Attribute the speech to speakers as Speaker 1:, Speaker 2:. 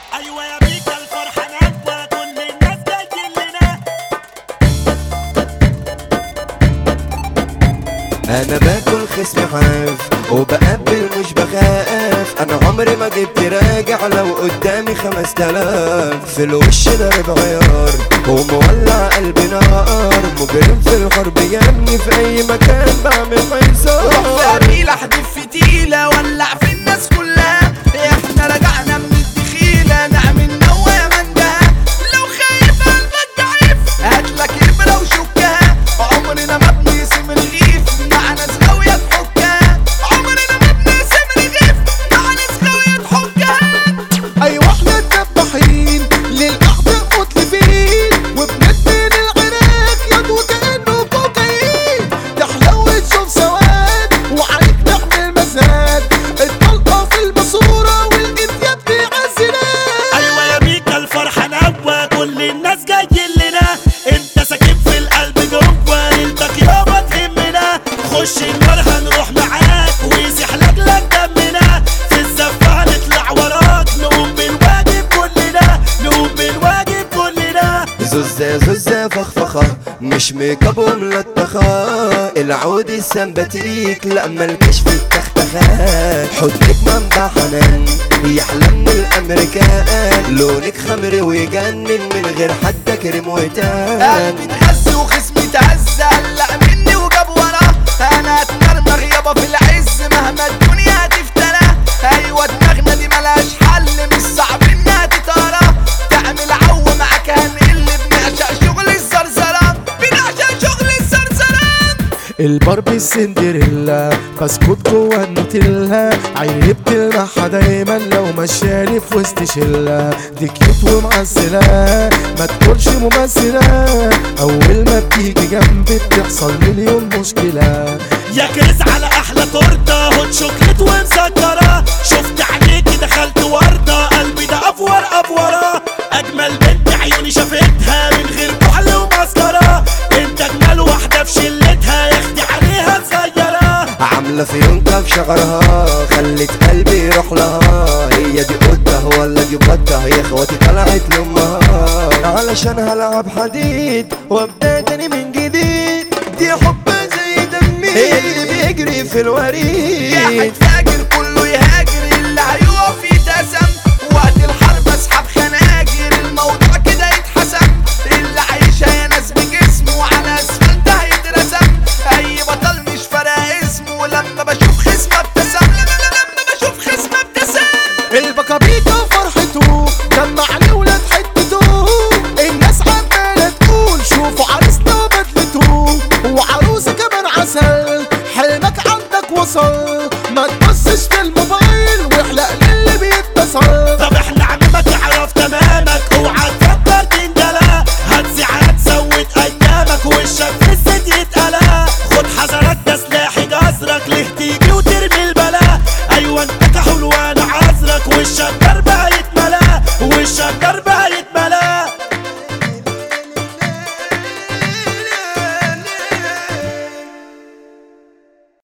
Speaker 1: ايوه يا بيك الفرحه نجوى كل الناس جايين لنا
Speaker 2: انا باكل خصمي حاف وبقبل مش بخاف انا عمري ما جبت راجع لو قدامي خمس تلاف في الوش ضرب عيار ومولع قلبي نار مجرم في الحرب يمني في اي مكان بعمل ميسار
Speaker 3: قبيلة احدف فتيلة ولع في الناس كلها احنا رجعنا من الدخيلة نعمل نوى منجها لو خايف قلبك ضعيف هاتلك ابرة وشكها عمرنا ما بنقسم الغيف مع ناس غاوية تحكها عمرنا ما بنقسم الغيف مع ناس غاوية تحكها
Speaker 4: ايوه احنا الدباحين للاحداث متلفين وبندمن العراق يد وكانه كوكايين تحلو تشوف سواد وعليك نعمل مزاد الطلقه في الماسوره والانتياب بيعزلات
Speaker 1: ايوه يا بيك الفرحه نجوى كل الناس جايين لنا انت ساكن في القلب جوه ليلتك يابا تهمنا خش النار هنروح معاك ويسيح لك دمنا في الزفه هنطلع وراك نقوم بالواجب كلنا نقوم بالواجب كلنا
Speaker 2: زوزة زوزة فخفخة مش ميك اب وملطخة العود السمباتيك لا ملكش في التختخات حضنك منبع حنان يحلى من الامريكان لونك خمر ويجنن من غير حتى كريم وتان
Speaker 3: قلبي اتهز وخصمي اتهز قلق مني وجاب وراه انا اتمرمغ يابا في العز مهما الدنيا تفترى ايوه دماغنا دي ملهاش حل مش صعب انها تتقرا تعمل عو معاك هنقل بنعشق شغل الزرزرة بنعشق شغل الزرزرة
Speaker 4: الباربي السندريلا بسكوت جوا النوتيلا عيني بتلمعها دايما لو مشاني في وسط شلة دي كيوت ومعسلة ما تكونش ممثلة أول ما بتيجي جنبي بتحصل مليون مشكلة
Speaker 1: يا كريس على احلى تورته هوت شوكليت ومسكره شفت عينيكي دخلت ورده قلبي ده افور افوره اجمل بنت عيوني شافتها من غير كحل ومسكره انت اجمل واحده في شلتها يا اختي عليها صغيره
Speaker 2: عاملة فيونكة في شعرها خلت قلبي يروح لها هي دي قطة ولا دي بطة يا اخواتي طلعت لأمها علشان هلعب حديد وابدا تاني من جديد دي حبها زي دمي اللي بيجري في الوريد
Speaker 3: واحد فاجر كله يهاجر اللي هيقف يتقسم وقت الحرب اسحب خناجر الموضوع كده يتحسم اللي عايشها يا ناس بجسمه وعلى اسفلت هيترسم اي بطل مش فارق اسمه لما بشوف خصم ابتسم لما لما بشوف خصم ابتسم
Speaker 4: البكابيكا فرحته جمع ولاد حتته الناس عمالة تقول شوفوا عريسنا بدلته وعروسة كمان عسل حلمك عندك وصل ما تبصش في الموبايل واحلق للي بيتصل
Speaker 1: طب احنا عمامك يعرف تمامك اوعى تفكر تندلع هتزيع هتزود ايامك وشك في الزيت يتقلع خد حذرك ده سلاحي جزرك ليه تيجي وترمي البلا ايوه انت كحول وانا عذرك وشك